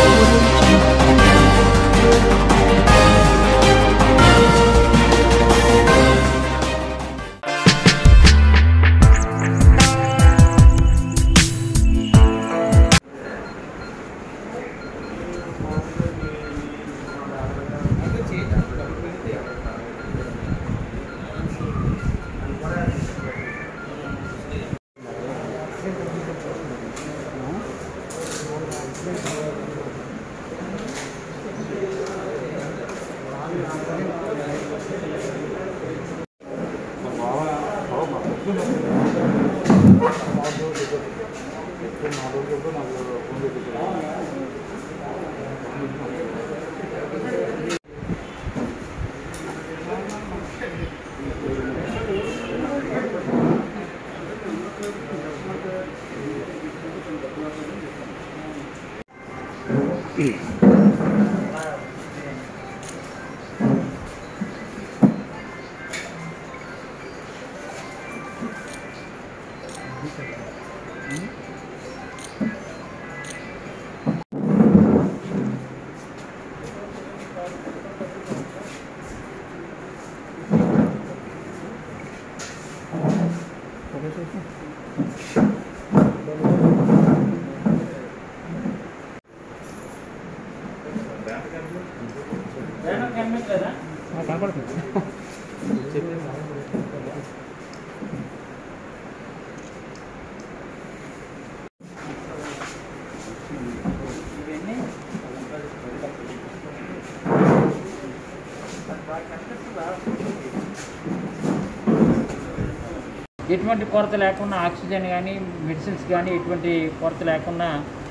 ఎటువంటి కొరత లేకుండా ఆక్సిజన్ కానీ మెడిసిన్స్ కానీ ఎటువంటి కొరత లేకుండా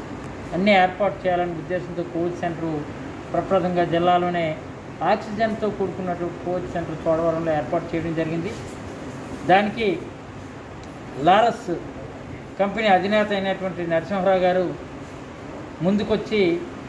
అన్నీ ఏర్పాటు చేయాలనే ఉద్దేశంతో కోవిడ్ సెంటర్ ప్రప్రదంగా జిల్లాలోనే ఆక్సిజన్తో కూడుకున్నట్టు కోవిడ్ సెంటర్ చోడవరంలో ఏర్పాటు చేయడం జరిగింది దానికి లారస్ కంపెనీ అధినేత అయినటువంటి నరసింహరావు గారు ముందుకొచ్చి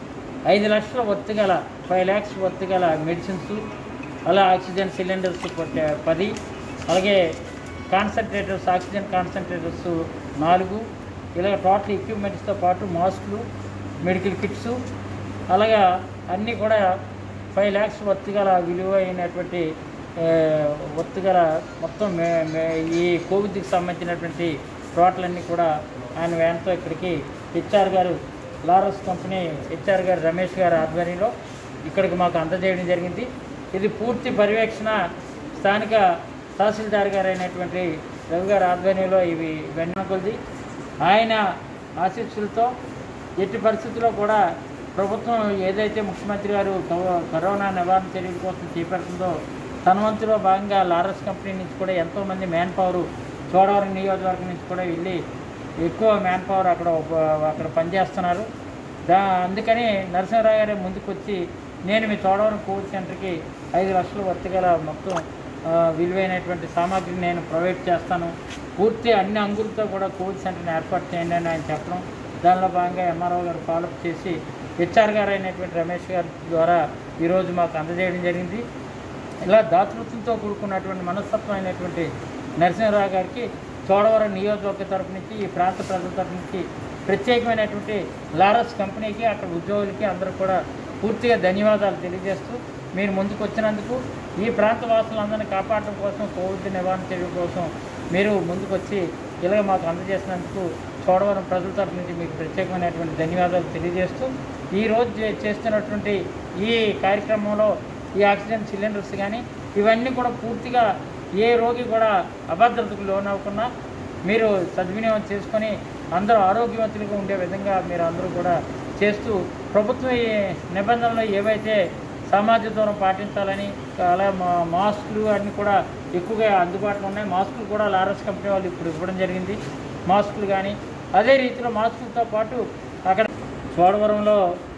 ఐదు లక్షల వర్త్ గల ఫైవ్ ల్యాక్స్ వర్త్ గల మెడిసిన్స్ అలా ఆక్సిజన్ సిలిండర్స్ పట్ట- పది అలాగే కాన్సన్ట్రేటర్స్ ఆక్సిజన్ కాన్సన్ట్రేటర్స్ నాలుగు ఇలాగ టోటల్ ఎక్విప్మెంట్స్తో పాటు మాస్కులు మెడికల్ కిట్స్ అలాగా అన్నీ కూడా ఫైవ్ ల్యాక్స్ వర్త్ గల విలువైనటువంటి ఆ, వర్త్ గల మొత్తం మే మే ఈ కోవిడ్కి సంబంధించినటువంటి టోటల్ అన్నీ కూడా ఆయన వ్యాన్తో ఇక్కడికి హెచ్ఆర్ గారు లారస్ కంపెనీ హెచ్ఆర్ గారు రమేష్ గారి ఆధ్వర్యంలో ఇక్కడికి మాకు అందజేయడం జరిగింది ఇది పూర్తి పర్యవేక్షణ స్థానిక తహసీల్దార్ గారు అయినటువంటి రవి గారి ఆధ్వర్యంలో ఇవి వెన్నకొలిది ఆయన ఆశీస్సులతో ఎట్టి పరిస్థితుల్లో కూడా ప్రభుత్వం ఏదైతే ముఖ్యమంత్రి గారు కవ- కరోనా నివారణ చర్యల కోసం చేపడుతుందో తన వంతులో భాగంగా లారస్ కంపెనీ నుంచి కూడా ఎంతోమంది మ్యాన్ పవర్ చోడవరం నియోజకవర్గం నుంచి కూడా వెళ్ళి ఎక్కువ మ్యాన్ పవర్ అక్కడ ఉప- అక్కడ పనిచేస్తున్నారు దా అందుకని నరసింహరావు గారు ముందుకు వచ్చి నేను మీ చోడవరం కోవిడ్ సెంటర్కి ఐదు లక్షలు వర్తిగల మొత్తం ఆ, విలువైనటువంటి సామాగ్రిని నేను ప్రొవైడ్ చేస్తాను పూర్తి అన్ని అంగులతో కూడా కోవిడ్ సెంటర్ని ఏర్పాటు చేయండి అని ఆయన చెప్పడం దానిలో భాగంగా ఎంఆర్ఓ గారు ఫాలోఅప్ చేసి హెచ్ఆర్ గారు అయినటువంటి రమేష్ గారి ద్వారా ఈరోజు మాకు అందజేయడం జరిగింది ఇలా దాతృత్వంతో కూడుకున్నటువంటి మనస్తత్వం అయినటువంటి నరసింహరావు గారికి చోడవరం నియోజకవర్గ తరపు నుంచి ఈ ప్రాంత ప్రజల తరపు నుంచి ప్రత్యేకమైనటువంటి లారస్ కంపెనీకి అక్కడ ఉద్యోగులకి అందరూ కూడా పూర్తిగా ధన్యవాదాలు తెలియజేస్తూ మీరు ముందుకు వచ్చినందుకు ఈ ప్రాంత వాసులందరినీ కాపాడడం కోసం కోవిడ్ నివారణ చర్యల కోసం మీరు ముందుకు వచ్చి ఇలాగ మాకు అందజేసినందుకు చోడవరం ప్రజల తరపు నుంచి మీకు ప్రత్యేకమైనటువంటి ధన్యవాదాలు తెలియజేస్తూ ఈ రోజు చే- చేస్తున్నటువంటి ఈ కార్యక్రమంలో ఈ ఆక్సిజన్ సిలిండర్స్ కానీ ఇవన్నీ కూడా పూర్తిగా ఏ రోగి కూడా అభద్రతకు లోనవ్వకుండా మీరు సద్వినియోగం చేసుకొని అందరూ ఆరోగ్యవంతులుగా ఉండే విధంగా మీరు అందరూ కూడా చేస్తూ ప్రభుత్వం ఈ నిబంధనలు ఏవైతే సామాజిక దూరం పాటించాలని అలా మా మాస్కులు అన్నీ కూడా ఎక్కువగా అందుబాటులో ఉన్నాయి మాస్కులు కూడా లారస్ కంపెనీ వాళ్ళు ఇప్పుడు ఇవ్వడం జరిగింది మాస్కులు కానీ అదే రీతిలో మాస్కులతో పాటు అక్కడ చోడవరంలో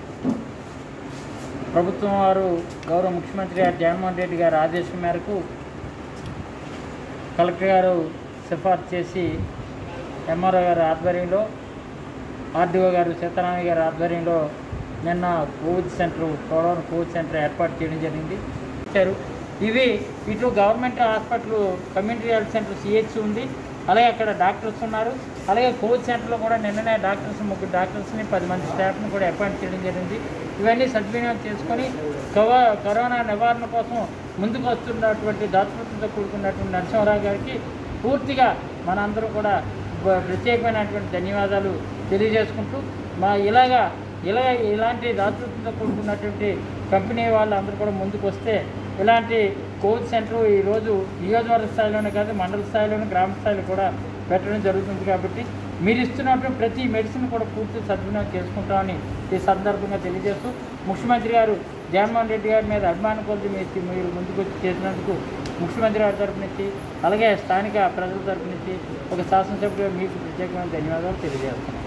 ప్రభుత్వం వారు గౌరవ ముఖ్యమంత్రి గారు జగన్మోహన్ రెడ్డి గారి ఆదేశం మేరకు కలెక్టర్ గారు సిఫార్సు చేసి ఎంఆర్ఓ గారి ఆధ్వర్యంలో ఆర్డీఓ గారు సీతారామయ్య గారి ఆధ్వర్యంలో నిన్న covid centre Chodavaram covid centre ఏర్పాటు చేయడం జరిగింది ఇచ్చారు ఇవి ఇటు government hospital community health centre CH ఉంది అలాగే అక్కడ డాక్టర్స్ ఉన్నారు అలాగే కోవిడ్ సెంటర్లో కూడా నిన్ననే డాక్టర్స్ ముగ్గురు డాక్టర్స్ని పది మంది స్టాఫ్ని కూడా అపాయింట్ చేయడం జరిగింది ఇవన్నీ సద్వినియోగం చేసుకొని కవ కరోనా నివారణ కోసం ముందుకు వస్తున్నటువంటి దాతృత్వంతో కూడుకున్నటువంటి నరసింహరావు గారికి పూర్తిగా మనందరూ కూడా బ- ప్రత్యేకమైనటువంటి ధన్యవాదాలు తెలియజేసుకుంటూ మా ఇలాగా ఇలా ఇలాంటి దాతృత్వంతో కూడుకున్నటువంటి కంపెనీ వాళ్ళు అందరూ కూడా ముందుకు వస్తే ఇలాంటి కోవిడ్ సెంటర్ ఈరోజు నియోజకవర్గ స్థాయిలోనే కాదు మండల స్థాయిలోనే గ్రామ స్థాయిలో కూడా పెట్టడం జరుగుతుంది కాబట్టి మీరు ఇస్తున్నటువంటి ప్రతి మెడిసిన్ కూడా పూర్తి సద్వినియోగం చేసుకుంటామని ఈ సందర్భంగా తెలియజేస్తూ ముఖ్యమంత్రి గారు జగన్మోహన్ రెడ్డి గారి మీద అభిమాన కొద్ది మీరు మీరు ముందుకు వచ్చి చేసినందుకు ముఖ్యమంత్రి గారి తరపు నుంచి అలాగే స్థానిక ప్రజల తరపు నుంచి ఒక శాసనసభ్యుడిగా మీకు ప్రత్యేకమైన ధన్యవాదాలు తెలియజేస్తున్నాను